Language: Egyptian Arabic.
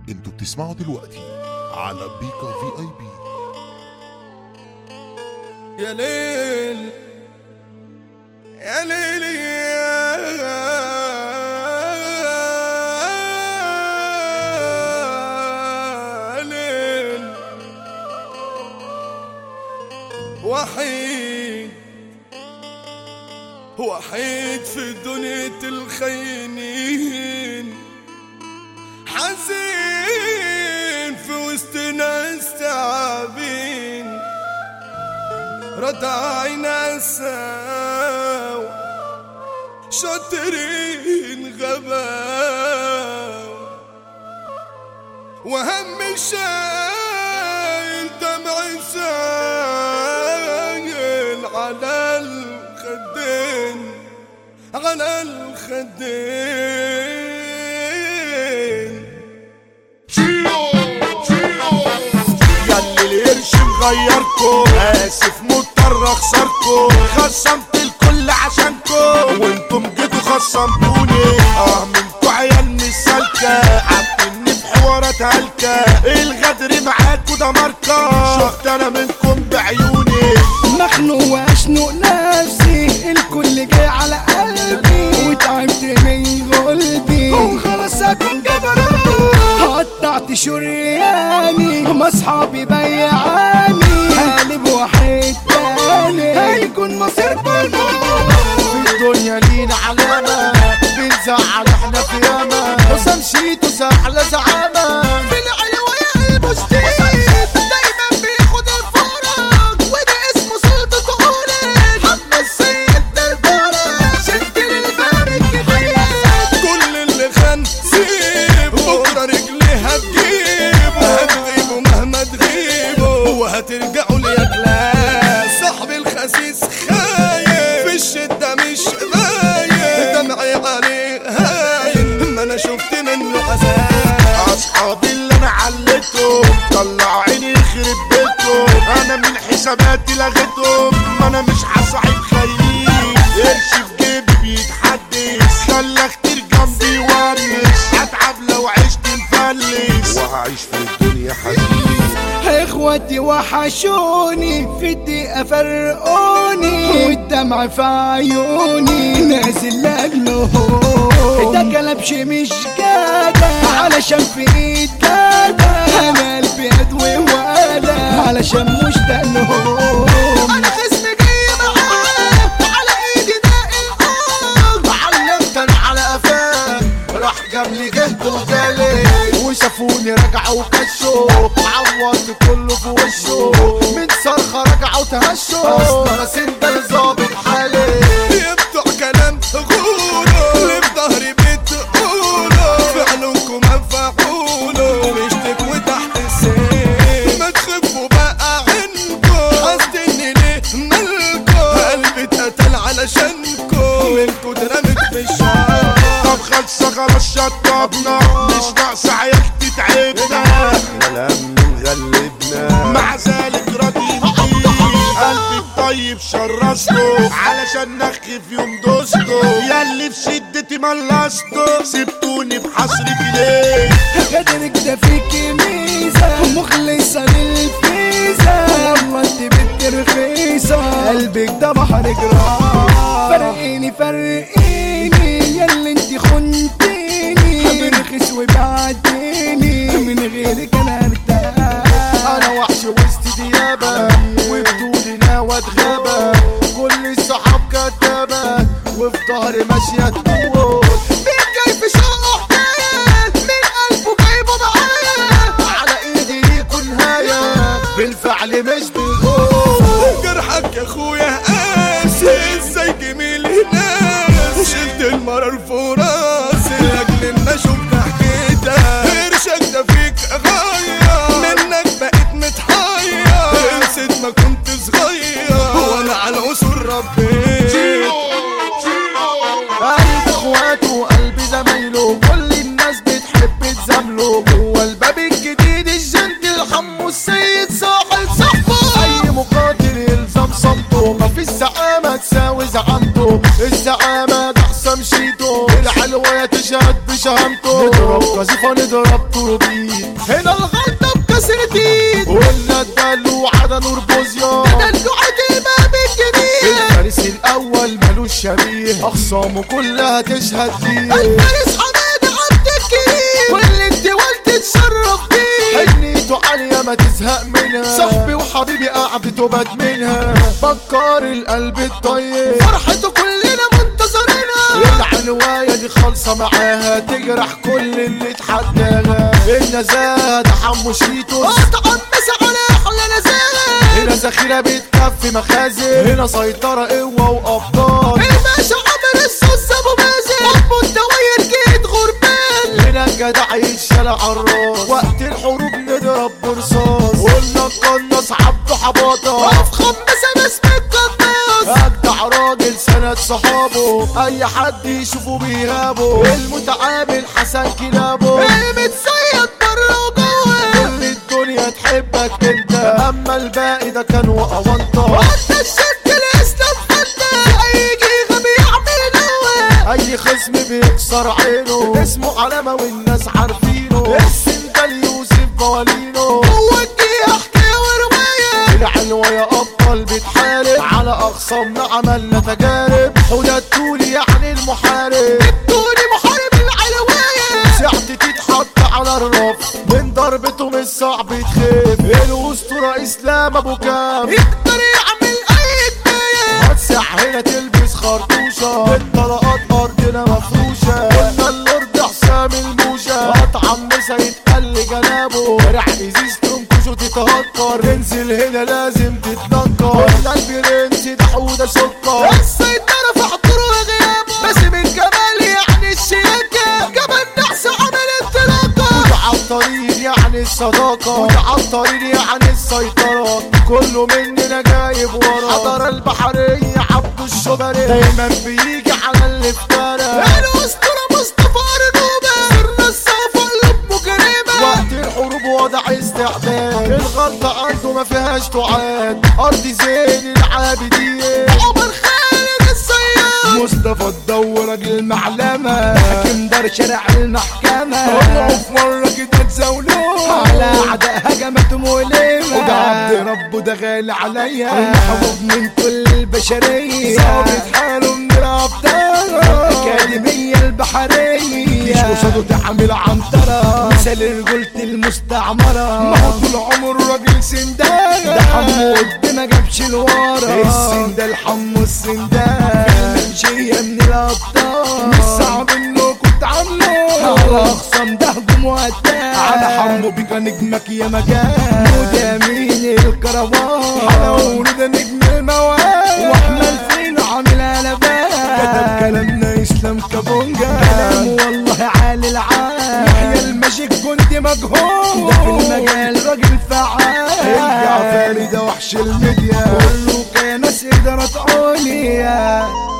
انتوا بتسمعوا دلوقتي على بيكا في اي بي يا ليل يا ليل يا ليل وحيد وحيد في دنيا الخينين حزين في وسط ناس تعبين ردعنا سوا شاطرين غباو وهم شايل دمع سايل على الخدين على الخدين ياللي القرش مغيركو اسف مضطر اخسركو خصمت الكل عشانكو وانتم جيتوا خصمتوني اه منكو عيال مش سالكة عارفيني في حوارات هلكة الغدر معاكو ده ماركة شفت انا منكم بعيوني مخنوق واشنق نفسي الكل جاي على قلبي وتعبت من قلبي وخلاص اكون جبروت قطعت شرياني هم اصحابي بيعاني قالب واحد تاني هيكون مصيركم الموت في الدنيا لينا علامة بنزعل احنا في ياما وسمشيت وسحلة زعامة في العيوة المشتيت دايما بياخد الفرج وده اسمه سلطة قولك حمى السيد دربورة شد للباب الكبير كل اللي خان سيبه بكره رجلي هتجيبه هتغيبه مهما تغيبه وهترجعوا لي يا كلاس صاحبي الخسيس خايف في الشدة مش غايب دمعي عليه هاين ما انا شفت منه عذاب اصحابي اللي انا علتهم طلعوا عيني يخرب بيتهم انا من حساباتي لغيتهم ما انا مش هصاحب خيرين قرش في جيبي بيتحدث خلى كتير جنبي يونس هتعب لو عشت مفلس وهعيش في الدنيا حزين اخواتي وحشوني في الدقيقة فرقوني والدمع في عيوني نازل لاجلهم ده كلبش مش جدع علشان في ايد جدع انا قلبي ادوي وقلق علشان مشتاق لهم انا خصمي جاي معاه على ايدي ده الارض علمت انا على قفاه راح جاب لي جهد وجالي وشافوني رجعوا كشوا عوضت كله في وشه من صرخه رجعوا تهشوا اصلا سندل ظابط حالي بتوع كلام غولو اللي في ظهري بتقولوا فعلكم مفعولوا بيشتكوا تحت السيف ما تخفوا بقى عنكم حاسدني ليه مالكم قلبي اتقتل علشانكم منكم اترمت في الشارع طب خلصة خلاص شطبنا مش ناقص عيال تتعبنا احنا الهم مغلبنا مع ذلك راضيين بيه قلبي الطيب شرسته علشان نخف يوم دوسته ياللي في شدتي ملصته سبتوني بحسرتي ليه قدرك ده فيكي ميزة مخلصة للفيزة والله انت بنت رخيصة قلبك ده بحر جرام فرقيني فرقيني ياللي انت خنتيني برخص وبعديني من غيرك انا ارتاح انا وحش وسط ديابة وبطولي ناوى اتغابة كل الصحاب كدابة وفي ظهري ماشية تقول مين جاي في شقه حكاية من قلبه جايبه معايا على ايدي يكون هاية بالفعل مش بالقول جرحك يا اخويا قاسي ازاي جميل ناس شلت المرار في راسي لاجل ما شفت حكيتك قرشك ده فيك غاية منك بقيت متحير نسيت ما كنت صغير وانا على الاصول ربيت قلبي بيه هنا الغلطة بكسرة ايد قلنا الدلو على نور بوزيا دلوعة الباب الجديد الفارس الاول ملوش شبيه اخصامه كلها تشهد ليه الفارس حماد عبد الكريم كل الدول تتشرف بيه حنيته عالية ما تزهق منها صاحبي وحبيبي قعدته بدمنها بكار القلب الطيب فرحته كلنا منتظرينها العنواية دي خالصة معاها تجرح كل اللي اتحداها النزاهة ده حمو شيتوس اتحمس على احلى نزاهة هنا ذخيرة بتكفي مخازن هنا سيطرة قوة وأبطال الباشا عمر الصوص ابو مازن ابو الدواير جيت غربان هنا الجدع يتشال عالراس وقت الحروب نضرب برصاص قلنا القناص عبده حباطة افخم بس اسمك قناص أجدع راجل سند صحابه أي حد يشوفه بيهابه المتعامل حسن كلابه المتصيد بره وجوه كل الدنيا تحبك انت أما الباقي ده كان وأونطة وانت الشك الاسلام حتى هيجي غبي يعمل نوى أي خصم بيكسر عينه اسمه علامة والناس عارفينه السن ده ليوسف موالينه هو الجي حكاية ورواية العنوة يا أبطال بتحارب على أخصامنا عملنا تجارب حدى الطول يعني المحارب دوني محارب العلواية ساعتي تتحط على الرف من ضربته مش صعب تخاف الأسطورة إسلام أبو كام يقدر يعمل اي بداية هتسع هنا تلبس خرطوشة الطلقات أرضنا مفروشة قلنا اللورد حسام الموشة أطعم مسا يتقل جنابه رح إزيز تنكش وتتهكر انزل هنا لازم تتنكر قلنا البرنس ده حودة سكر السيطرة في حضوره وغيابه بس من جمال يعني الشياكة جبل نحس عمل انطلاقة وده عالطريق يعني الصداقة وده عالطريق يعني السيطرة كله مننا جايب ورا حضر البحرية عبده الشبري دايما بيجي على اللي افترى الاسطورة مصطفى رنوبة سرنا الصفا قلوب مجرمة وقت الحروب وضع استعداد الغلطة عنده ما فيهاش تعاد أرض زين العابدين عمر خالد الصياد مصطفى الدور راجل معلمة حاكم دار شارع المحكمة طلعوا في مرة كده تزاولوه على أعداء هجمت مؤلمة وده عبد ربه ده غالي عليا محبوب من كل البشرية ظابط حاله من الأبطال الأكاديمية البحرية مش قصاده تعمل عنترة مثال رجولة المستعمرة ما هو طول عمره راجل سندان ده حمو قد ما جابش الورا السندال حمو السندال المنشية من الأبطال مش صعب انكم تعاملوا على أخصام ده هجوم وقتال على حمو بيكا نجمك يا مجال وده مين الكروان حلاوة ده نجم الموال واحمد فين عامل قلبان كتب كلامنا اسلام كابونجا كلام والله عالي العال يحيى الماجيك جندي مجهول ده في المجال راجل فعال الجعفري ده وحش الميديا كله كناس إدارة عليا